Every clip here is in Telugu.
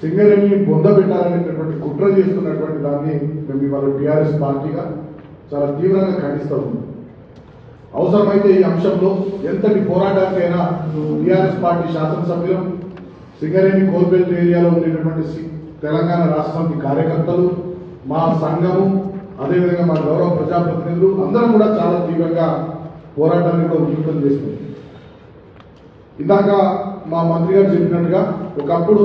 సింగరేణిని పొందబెట్టాలనేటటువంటి కుట్ర చేస్తున్నటువంటి దాన్ని మేము ఇవాళ టీఆర్ఎస్ పార్టీగా చాలా తీవ్రంగా ఖండిస్తూ ఉన్నాం అవసరమైతే ఈ అంశంలో ఎంతటి పోరాటానికైనా టీఆర్ఎస్ పార్టీ శాసనసభ్యులు సింగరేణి కోల్బెల్ట్ ఏరియాలో ఉండేటటువంటి సి- తెలంగాణ రాష్ట్ర సమితి కార్యకర్తలు మా సంఘము అదేవిధంగా మా గౌరవ ప్రజాప్రతినిధులు అందరం కూడా చాలా తీవ్రంగా పోరాటాన్ని కూడా ఉధృతం చేస్తుంది ఇందాక మా మంత్రి గారు చెప్పినట్టుగా ఒకప్పుడు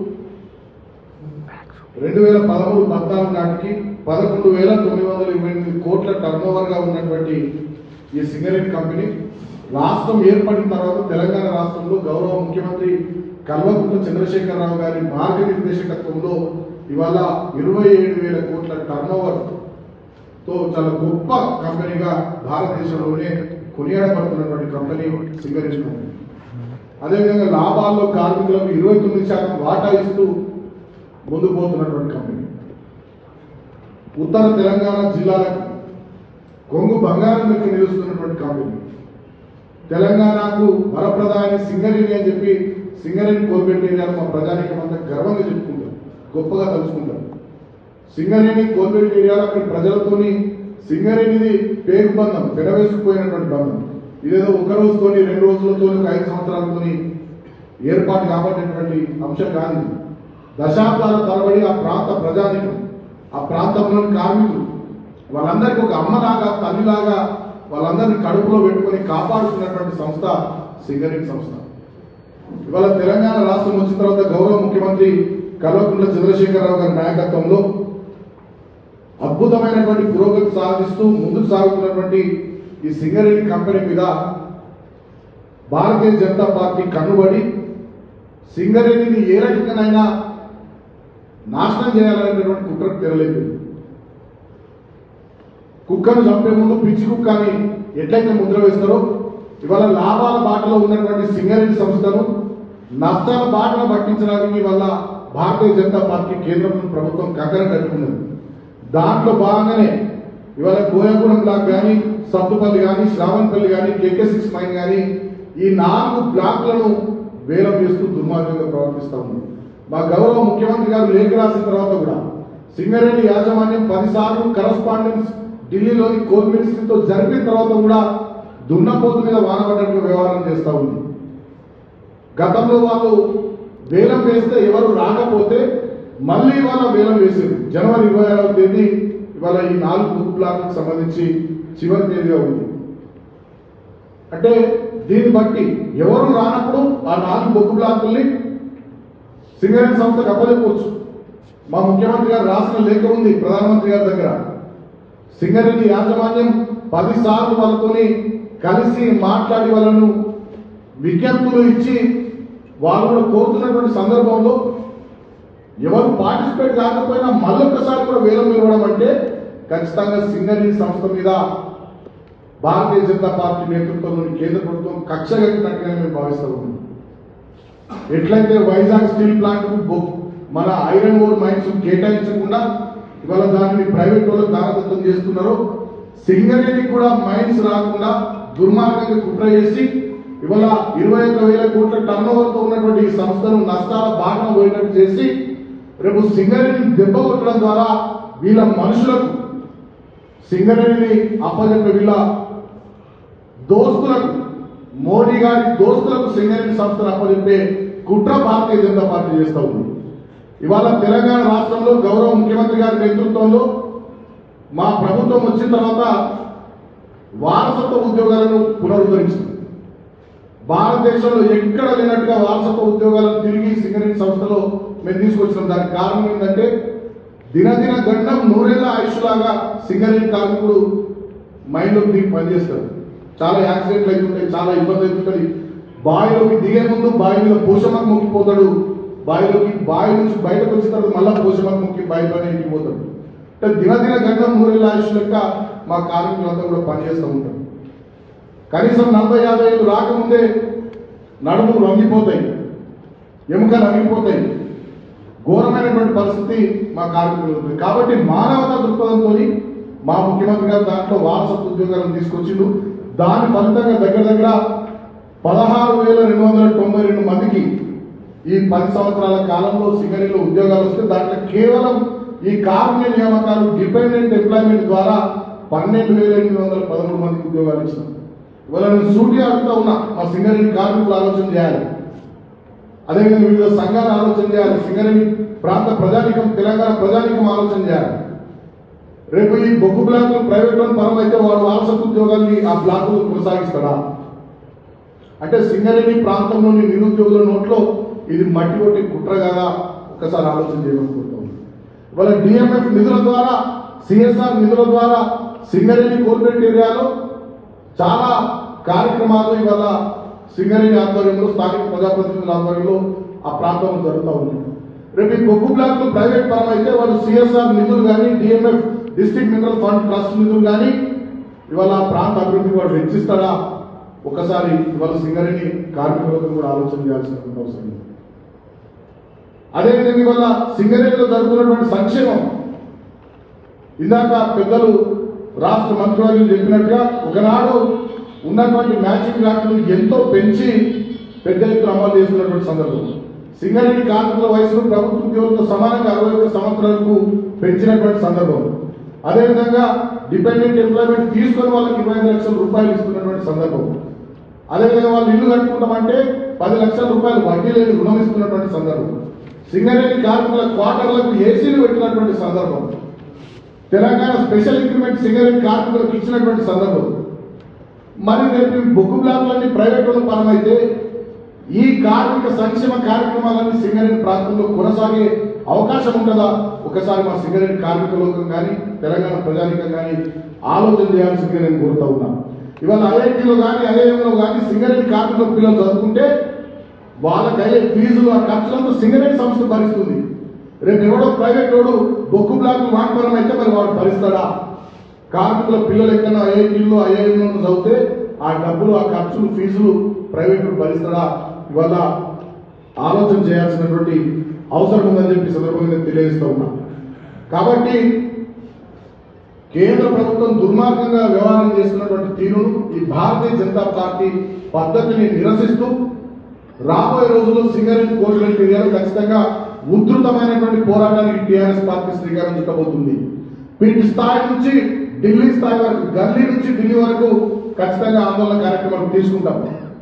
రెండు వేల పదమూడు పద్నాలుగు నాటికి పదకొండు వేల తొమ్మిది వందల ఇరవై ఎనిమిది కోట్ల టర్నోవర్గా ఉన్నటువంటి ఈ సింగరేట్ కంపెనీ రాష్ట్రం ఏర్పడిన తర్వాత తెలంగాణ రాష్ట్రంలో గౌరవ ముఖ్యమంత్రి కల్వకుంట్ల చంద్రశేఖరరావు గారి మార్గనిర్దేశకత్వంలో ఇవాళ ఇరవై ఏడు వేల కోట్ల టర్నోవర్ తో చాలా గొప్ప కంపెనీగా భారతదేశంలోనే కొనియాడబడుతున్నటువంటి కంపెనీ సింగరేట్ కంపెనీ అదేవిధంగా లాభాల్లో కార్మికులకు ఇరవై తొమ్మిది శాతం వాటా ఇస్తూ ముందుకు పోతున్నటువంటి కంపెనీ ఉత్తర తెలంగాణ జిల్లాలకు కొంగు బంగారం లెక్క నిలుస్తున్నటువంటి కంపెనీ తెలంగాణకు వరప్రధాని సింగరేణి అని చెప్పి సింగరేణి కోల్బెట్ ఏరియాలో మా ప్రజానికం అంతా గర్వంగా చెప్పుకుంటారు గొప్పగా తలుచుకుంటారు సింగరేణి కోల్బెట్ ఏరియాలో అక్కడ ప్రజలతోని సింగరేణిది పేరు బంధం పెడవేసుకుపోయినటువంటి బంధం ఇదేదో ఒక రోజుతోని రెండు రోజులతో ఐదు సంవత్సరాలతోని ఏర్పాటు కాబట్టినటువంటి అంశం కాదు ఇది. దశాబ్దాల తరబడి ఆ ప్రాంత ప్రజానికం ఆ ప్రాంతంలోని కార్మికులు వాళ్ళందరికీ ఒక అమ్మలాగా తల్లిలాగా వాళ్ళందరినీ కడుపులో పెట్టుకొని కాపాడుతున్నటువంటి సంస్థ సింగరేణి సంస్థ ఇవాళ తెలంగాణ రాష్ట్రం వచ్చిన తర్వాత గౌరవ ముఖ్యమంత్రి కల్వకుంట్ల చంద్రశేఖరరావు గారి నాయకత్వంలో అద్భుతమైనటువంటి పురోగతి సాధిస్తూ ముందుకు సాగుతున్నటువంటి ఈ సింగరేణి కంపెనీ మీద భారతీయ జనతా పార్టీ కన్నుబడి సింగరేణిని ఏ రకంగానైనా నాశనం చేయాలనేటటువంటి కుట్రకు తెరలేదు కుక్కను చంపే ముందు పిచ్చి కుక్క అని ఎట్లయితే ముద్ర వేస్తారో ఇవాళ లాభాల బాటలో ఉన్నటువంటి సింగరేణి సంస్థను నష్టాల బాటలో పట్టించడానికి వల్ల భారతీయ జనతా పార్టీ కేంద్రంలో ప్రభుత్వం కంకణం కట్టుకున్నది దాంట్లో భాగంగానే ఇవాళ గోయగూడెం బ్లాక్ కానీ సత్తుపల్లి కానీ శ్రావణపల్లి కానీ కేకే సిక్స్ మైన్ కానీ ఈ నాలుగు బ్లాక్లను వేలం చేస్తూ దుర్మార్గంగా ప్రవర్తిస్తూ ఉంది మా గౌరవ ముఖ్యమంత్రి గారు లేఖ రాసిన తర్వాత కూడా సింగరేణి యాజమాన్యం పదిసార్లు కరస్పాండెన్స్ ఢిల్లీలోని కోల్ మినిస్ట్రీతో జరిపిన తర్వాత కూడా దున్నపోతు మీద వానబడ్డట్టుగా వ్యవహారం చేస్తూ ఉంది గతంలో వాళ్ళు వేలం వేస్తే ఎవరు రాకపోతే మళ్ళీ ఇవాళ వేలం వేసారు జనవరి ఇరవై ఆరవ తేదీ ఇవాళ ఈ నాలుగు బుక్ బ్లాక్లకు సంబంధించి చివరి తేదీగా ఉంది అంటే దీన్ని బట్టి ఎవరు రానప్పుడు ఆ నాలుగు బొగ్గు బ్లాకుల్ని సింగరేణి సంస్థకు అప్పచెప్పవచ్చు మా ముఖ్యమంత్రి గారు రాసిన లేఖ ఉంది ప్రధానమంత్రి గారి దగ్గర సింగరేణి యాజమాన్యం పదిసార్లు వాళ్ళతోని కలిసి మాట్లాడి వాళ్ళను విజ్ఞప్తులు ఇచ్చి వాళ్ళు కూడా కోరుతున్నటువంటి సందర్భంలో ఎవరు పార్టిసిపేట్ కాకపోయినా మళ్ళొక్కసారి కూడా వేలం నిలవడం అంటే ఖచ్చితంగా సింగరేణి సంస్థ మీద భారతీయ జనతా పార్టీ నేతృత్వంలోని కేంద్ర ప్రభుత్వం కక్ష కట్టినట్టుగా మేము భావిస్తూ ఉన్నాం ఎట్లయితే వైజాగ్ స్టీల్ ప్లాంట్ మన ఐరన్ ఓర్ మైన్స్ కేటాయించకుండా ఇవాళ దానిని ప్రైవేట్ వాళ్ళకి దానదత్తం చేస్తున్నారో సింగరేణికి కూడా మైన్స్ రాకుండా దుర్మార్గంగా కుట్ర చేసి ఇవాళ ఇరవై ఒక్క వేల కోట్ల టర్న్ తో ఉన్నటువంటి ఈ సంస్థను నష్టాల బాగా పోయేటట్టు చేసి రేపు సింగరేణిని దెబ్బ కొట్టడం ద్వారా వీళ్ళ మనుషులకు సింగరేణిని అప్పచెప్పే వీళ్ళ దోస్తులకు మోడీ గారి దోస్తులకు సింగరేణి సంస్థను అప్పచెప్పే కుట్ర భారతీయ జనతా పార్టీ చేస్తూ ఉంది ఇవాళ తెలంగాణ రాష్ట్రంలో గౌరవ ముఖ్యమంత్రి గారి నేతృత్వంలో మా ప్రభుత్వం వచ్చిన తర్వాత వారసత్వ ఉద్యోగాలను పునరుద్ధరించింది భారతదేశంలో ఎక్కడ లేనట్టుగా వారసత్వ ఉద్యోగాలను తిరిగి సింగరేణి సంస్థలో మేము తీసుకొచ్చినాం దానికి కారణం ఏంటంటే దినదిన గండం నూరేళ్ల ఆయుష్ లాగా సింగరేణి కార్మికుడు మైండ్లో దిగి పనిచేస్తాడు చాలా యాక్సిడెంట్లు అవుతుంటాయి చాలా ఇబ్బంది అవుతుంటుంది బావిలోకి దిగే ముందు బావి మీద పోషమకు మొక్కిపోతాడు బావిలోకి బావి నుంచి బయటకు వచ్చిన తర్వాత మళ్ళా పోషమకు మొక్కి బావి పైన ఇంటికి పోతాడు అంటే దినదిన గండం నూరేళ్ల ఆయుష్ లెక్క మా కార్మికులంతా కూడా పనిచేస్తూ ఉంటారు కనీసం నలభై యాభై ఏళ్ళు రాకముందే నడుములు వంగిపోతాయి ఎముకలు అరిగిపోతాయి ఘోరమైనటువంటి పరిస్థితి మా కార్మికులు ఉంటుంది కాబట్టి మానవతా దృక్పథంతో మా ముఖ్యమంత్రి గారు దాంట్లో వారసత్వ ఉద్యోగాలను తీసుకొచ్చిండు దాని ఫలితంగా దగ్గర దగ్గర పదహారు వేల రెండు వందల తొంభై రెండు మందికి ఈ పది సంవత్సరాల కాలంలో సింగరేణిలో ఉద్యోగాలు వస్తే దాంట్లో కేవలం ఈ కారుణ్య నియామకాలు డిపెండెంట్ ఎంప్లాయ్మెంట్ ద్వారా పన్నెండు వేల ఎనిమిది వందల పదమూడు మందికి ఉద్యోగాలు ఇచ్చినాం ఇవాళ నేను సూటిగా అడుగుతా ఉన్నా మా సింగరేణి కార్మికులు ఆలోచన చేయాలి అదేవిధంగా వివిధ సంఘాలు ఆలోచన చేయాలి సింగరేణి ప్రాంత ప్రజానికం తెలంగాణ ప్రజానికం ఆలోచన చేయాలి రేపు ఈ బొగ్గు బ్లాకులు ప్రైవేట్ వన్ పరం అయితే వాడు వారసత్వ ఉద్యోగాల్ని ఆ బ్లాకులు కొనసాగిస్తాడా అంటే సింగరేణి ప్రాంతంలోని నిరుద్యోగుల నోట్లో ఇది మట్టి కొట్టి కుట్ర కదా ఒక్కసారి ఆలోచన చేయమనుకుంటాం ఇవాళ డిఎంఎఫ్ నిధుల ద్వారా సిఎస్ఆర్ నిధుల ద్వారా సింగరేణి కోల్పేట్ ఏరియాలో చాలా కార్యక్రమాలు ఇవాళ సింగరేణి ఆధ్వర్యంలో స్థానిక ప్రజాప్రతినిధుల ఆధ్వర్యంలో ఆ ప్రాంతంలో జరుగుతూ ఉంది రేపు ఈ బొగ్గు బ్లాక్లు ప్రైవేట్ పరం అయితే వాళ్ళు సిఎస్ఆర్ నిధులు కానీ DMF district mineral fund trust నిధులు కానీ ఇవాళ ఆ ప్రాంత అభివృద్ధికి వాడు వెచ్చిస్తాడా ఒకసారి ఇవాళ సింగరేణి కార్మికులకు కూడా ఆలోచన చేయాల్సిన అవసరం ఉంది అదేవిధంగా ఇవాళ సింగరేణిలో జరుగుతున్నటువంటి సంక్షేమం ఇందాక పెద్దలు రాష్ట్ర మంత్రివర్యులు చెప్పినట్టుగా ఒకనాడు ఉన్నటువంటి మ్యాచింగ్ గ్రాంట్లు ఎంతో పెంచి పెద్ద ఎత్తున అమలు చేస్తున్నటువంటి సందర్భం సింగరేణి కార్మికుల వయసును ప్రభుత్వ ఉద్యోగులతో సమానంగా అరవై ఒక్క సంవత్సరాలకు పెంచినటువంటి సందర్భం అదేవిధంగా డిపెండెంట్ ఎంప్లాయ్మెంట్ తీసుకొని వాళ్ళకి ఇరవై ఐదు లక్షల రూపాయలు ఇస్తున్నటువంటి సందర్భం అదేవిధంగా వాళ్ళు ఇల్లు కట్టుకుంటామంటే పది లక్షల రూపాయలు వడ్డీ లేని రుణం ఇస్తున్నటువంటి సందర్భం సింగరేణి కార్మికుల క్వార్టర్లకు ఏసీలు పెట్టినటువంటి సందర్భం తెలంగాణ స్పెషల్ ఇంక్రిమెంట్ సింగరేణి కార్మికులకు ఇచ్చినటువంటి సందర్భం మరి రేపు ఈ బొగ్గు బ్లాకులన్నీ ప్రైవేట్ వాళ్ళ పరమైతే ఈ కార్మిక సంక్షేమ కార్యక్రమాలన్నీ సింగరేణి ప్రాంతంలో కొనసాగే అవకాశం ఉంటుందా ఒకసారి మా సింగరేణి కార్మిక లోకం కానీ తెలంగాణ ప్రజానికం కానీ ఆలోచన చేయాల్సిందిగా నేను కోరుతా ఉన్నాను ఇవాళ ఐఐటీలో కానీ ఐఐఎంలో కానీ సింగరేణి కార్మికుల పిల్లలు చదువుకుంటే వాళ్ళకి అయ్యే ఫీజులు ఆ ఖర్చులంతా సింగరేణి సంస్థ భరిస్తుంది రేపు ఎవడో ప్రైవేట్ వాడు బొగ్గు బ్లాక్ వాడపరం అయితే మరి వాడు భరిస్తాడా కార్మికుల పిల్లలు ఎక్కడో ఐఐటీల్లో ఐఐఎంలో చదివితే ఆ డబ్బులు ఆ ఖర్చులు ఫీజులు ప్రైవేట్ భరిస్తాడా ఇవాళ ఆలోచన చేయాల్సినటువంటి అవసరం ఉందని చెప్పి ఈ సందర్భంగా నేను తెలియజేస్తా ఉన్నా కాబట్టి కేంద్ర ప్రభుత్వం దుర్మార్గంగా వ్యవహారం చేస్తున్నటువంటి తీరును ఈ భారతీయ జనతా పార్టీ పద్ధతిని నిరసిస్తూ రాబోయే రోజుల్లో సింగరేణి కోర్టుల ఏరియాలో ఖచ్చితంగా ఉధృతమైనటువంటి పోరాటానికి టీఆర్ఎస్ పార్టీ శ్రీకారం చుట్టబోతుంది పీఠ స్థాయి నుంచి ఢిల్లీ స్థాయి వరకు గల్లీ నుంచి ఢిల్లీ వరకు ఖచ్చితంగా ఆందోళన కార్యక్రమాలు తీసుకుంటాం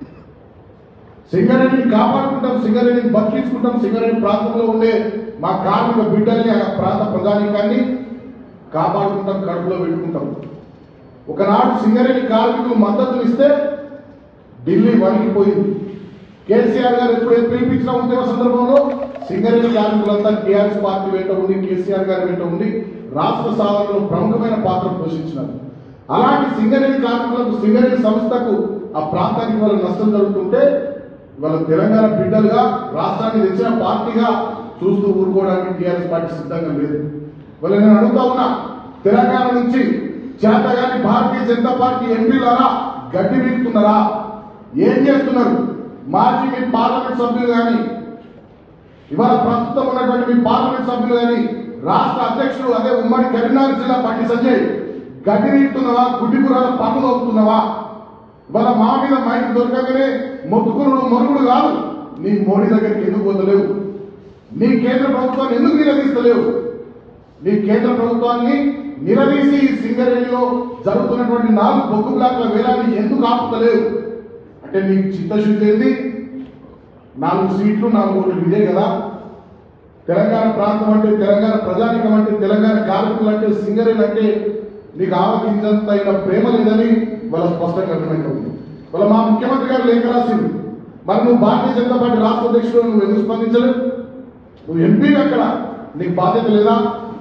సింగరేణిని కాపాడుకుంటాం సింగరేణిని బతికించుకుంటాం సింగరేణి ప్రాంతంలో ఉండే మా కార్మిక బిడ్డల్ని ఆ ప్రాంత ప్రజానికాన్ని కాపాడుకుంటాం కడుపులో పెట్టుకుంటాం ఒకనాడు సింగరేణి కార్మికులు మద్దతునిస్తే ఢిల్లీ వణికిపోయింది కేసీఆర్ గారు ఎప్పుడు పిలిపించిన ఉద్యమ సందర్భంలో సింగరేణి కార్మికులంతా టీఆర్ఎస్ పార్టీ వెంట ఉండి కేసీఆర్ గారి వెంట ఉండి రాష్ట్ర సాధనలో ప్రముఖమైన పాత్ర పోషించినారు అలాంటి సింగరేణి కార్మికులకు సింగరేణి సంస్థకు ఆ ప్రాంతానికి వాళ్ళ నష్టం జరుగుతుంటే వాళ్ళ తెలంగాణ బిడ్డలుగా రాష్ట్రాన్ని తెచ్చిన పార్టీగా చూస్తూ ఊరుకోవడానికి టీఆర్ఎస్ పార్టీ సిద్ధంగా లేదు వాళ్ళ నేను అడుగుతా ఉన్నా తెలంగాణ నుంచి చేతగాని భారతీయ జనతా పార్టీ ఎంపీలారా గడ్డి వీడుతున్నారా ఏం చేస్తున్నారు మాజీ మీ పార్లమెంట్ సభ్యులు కానీ ఇవాళ ప్రస్తుతం ఉన్నటువంటి మీ పార్లమెంట్ సభ్యులు కానీ రాష్ట్ర అధ్యక్షుడు అదే ఉమ్మడి కరీంనగర్ జిల్లా పట్టి సంజయ్ గడ్డి వీడుతున్నావా గుడ్డి కూరల పనులు అవుతున్నావా ఇవాళ మా మీద మైక్ దొరకగానే మొత్తుకునుడు మొరుగుడు కాదు నీ మోడీ దగ్గరికి ఎందుకు పోతలేవు నీ కేంద్ర ప్రభుత్వాన్ని ఎందుకు నిలదీస్తలేవు నీ కేంద్ర ప్రభుత్వాన్ని నిలదీసి ఈ సింగరేణిలో జరుగుతున్నటువంటి నాలుగు బొగ్గు బ్లాక్ల వేలాన్ని ఎందుకు ఆపుతలేవు అంటే నీకు చిత్తశుద్ధి ఏంది నాలుగు సీట్లు నాలుగు ఓట్లు ఇదే కదా తెలంగాణ ప్రాంతం అంటే తెలంగాణ ప్రజానికం అంటే తెలంగాణ కార్మికులు అంటే సింగరేణి అంటే నీకు ఆవగించంత అయిన ప్రేమ లేదని వాళ్ళ స్పష్టంగా అర్థమైంది వాళ్ళ మా ముఖ్యమంత్రి గారు లేఖ రాసింది మరి నువ్వు భారతీయ జనతా పార్టీ రాష్ట్ర అధ్యక్షుడు నువ్వు ఎందుకు స్పందించలేవు నువ్వు ఎంపీ అక్కడ నీకు బాధ్యత లేదా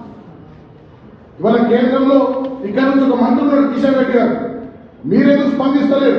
ఇవాళ కేంద్రంలో ఇక్కడ నుంచి ఒక మంత్రి ఉన్నాడు కిషన్ రెడ్డి గారు మీరెందుకు స్పందిస్తలేరు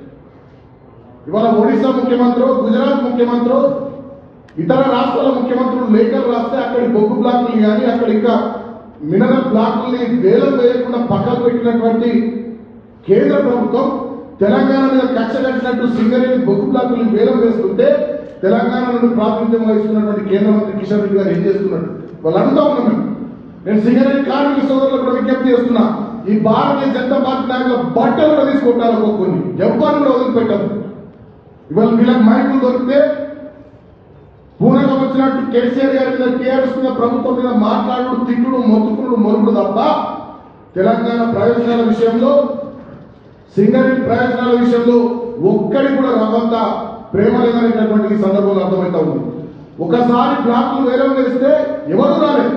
ఇవాళ ఒడిశా ముఖ్యమంత్రి గుజరాత్ ముఖ్యమంత్రి ఇతర రాష్ట్రాల ముఖ్యమంత్రులు లేఖలు రాస్తే అక్కడి బొగ్గు బ్లాకులు కానీ అక్కడ ఇంకా మినరల్ బ్లాకుల్ని వేలం వేయకుండా పక్కకు పెట్టినటువంటి కేంద్ర ప్రభుత్వం తెలంగాణ మీద కక్ష కట్టినట్టు సింగరేణి బొగ్గు బ్లాకుల్ని వేలం వేస్తుంటే తెలంగాణ నుండి ప్రాతినిధ్యం వహిస్తున్నటువంటి కేంద్ర మంత్రి కిషన్ రెడ్డి గారు ఏం చేస్తున్నాడు వాళ్ళు అడుగుతా ఉన్నాం మేము నేను సింగరేణి కార్మిక సోదరులకు కూడా విజ్ఞప్తి చేస్తున్నా ఈ భారతీయ జనతా పార్టీ నాయకుల బట్టలు కూడా తీసుకుంటారు ఒక్కొక్కరిని ఎవరిని కూడా వదిలిపెట్టారు ఇవాళ వీళ్ళకి మైకులు దొరికితే పూనగా వచ్చినట్టు కేసీఆర్ గారి మీద టీఆర్ఎస్ మీద ప్రభుత్వం మీద మాట్లాడు తిట్టుడు మొత్తుకుడు మొరుడు తప్ప తెలంగాణ ప్రయోజనాల విషయంలో సింగరేణి ప్రయోజనాల విషయంలో ఒక్కడి కూడా రవ్వంత ప్రేమ లేదనేటటువంటి ఈ సందర్భంలో అర్థమవుతా ఉంది ఒకసారి బ్లాక్లు వేలం వేస్తే ఎవరు రాలేదు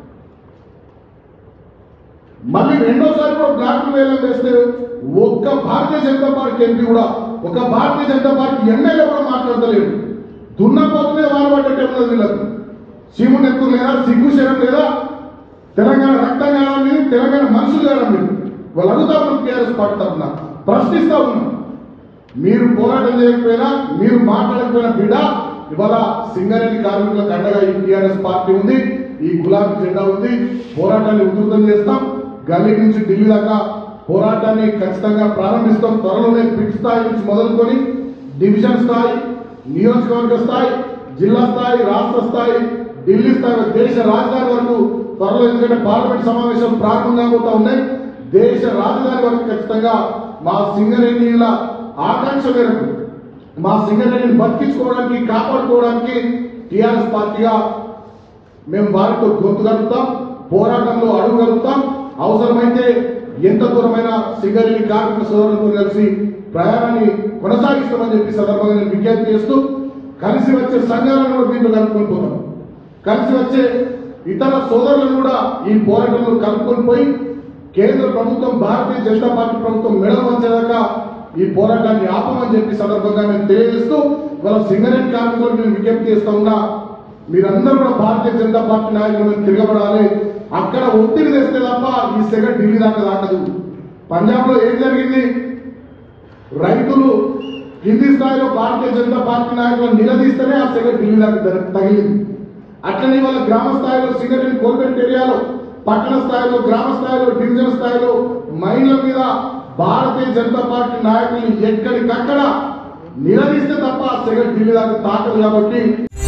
మళ్ళీ రెండోసారి కూడా బ్లాక్లు వేలం వేస్తే ఒక్క భారతీయ జనతా పార్టీ ఎంపీ కూడా ఒక భారతీయ జనతా పార్టీ ఎమ్మెల్యే కూడా మాట్లాడతలేడు దున్నపోతునే వారు పడ్డట్టే ఉన్నది వీళ్ళకు సీముని ఎత్తులు లేదా సిగ్గు శరం లేదా తెలంగాణ రక్తం కావడం లేదు తెలంగాణ మనుషులు కావడం లేదు వాళ్ళు అడుగుతా ఉన్నాం టీఆర్ఎస్ పార్టీ తరఫున ప్రశ్నిస్తా ఉన్నాం మీరు పోరాటం చేయకపోయినా మీరు మాట్లాడకపోయినా బిడ్డ ఇవాళ సింగరేణి కార్మికులకు అండగా ఈ టీఆర్ఎస్ పార్టీ ఉంది ఈ గులాబీ జెండా ఉంది పోరాటాన్ని ఉధృతం చేస్తాం గల్లీ నుంచి ఢిల్లీ దాకా పోరాటాన్ని ఖచ్చితంగా ప్రారంభిస్తాం త్వరలోనే పిట్ స్థాయి నుంచి మొదలుకొని డివిజన్ స్థాయి నియోజకవర్గ స్థాయి జిల్లా స్థాయి రాష్ట్ర స్థాయి ఢిల్లీ స్థాయి దేశ రాజధాని వరకు త్వరలో ఎందుకంటే పార్లమెంట్ సమావేశం ప్రారంభం కాబోతా ఉన్నాయి దేశ రాజధాని వరకు ఖచ్చితంగా మా సింగరేణిల ఆకాంక్ష మేరకు మా సింగరేణిని బతికించుకోవడానికి కాపాడుకోవడానికి టిఆర్ఎస్ పార్టీగా మేము వారితో గొంతు కలుపుతాం పోరాటంలో అడుగు కలుపుతాం అవసరమైతే ఎంత దూరమైన సింగరేణి కార్మిక సోదరులతో కలిసి ప్రయాణాన్ని కొనసాగిస్తామని చెప్పి సందర్భంగా నేను విజ్ఞప్తి చేస్తూ కలిసి వచ్చే సంఘాలను కూడా దీంట్లో కలుపుకొని పోతాం కలిసి వచ్చే ఇతర సోదరులను కూడా ఈ పోరాటంలో కలుపుకొని పోయి కేంద్ర ప్రభుత్వం భారతీయ జనతా పార్టీ ప్రభుత్వం మెడలు వంచేదాకా ఈ పోరాటాన్ని ఆపమని చెప్పి సందర్భంగా నేను తెలియజేస్తూ వాళ్ళ సింగరేణి కార్మికులకు నేను విజ్ఞప్తి చేస్తా ఉన్నా మీరందరూ కూడా భారతీయ జనతా పార్టీ నాయకుల మీద తిరగబడాలి అక్కడ ఒత్తిడి తెస్తే తప్ప ఈ సెగ ఢిల్లీ దాకా దాటదు పంజాబ్ లో ఏం జరిగింది రైతులు కింది స్థాయిలో భారతీయ జనతా పార్టీ నాయకులను నిలదీస్తేనే ఆ సెగ ఢిల్లీ దాకా ద- తగిలింది అట్లనే వాళ్ళ గ్రామ స్థాయిలో సింగరేణి కోల్బెట్ ఏరియాలో పట్టణ స్థాయిలో గ్రామ స్థాయిలో డివిజన్ స్థాయిలో మైన్ల మీద భారతీయ జనతా పార్టీ నాయకుల్ని ఎక్కడికక్కడ నిలదీస్తే తప్ప ఆ సెగ ఢిల్లీ దాకా తాకదు కాబట్టి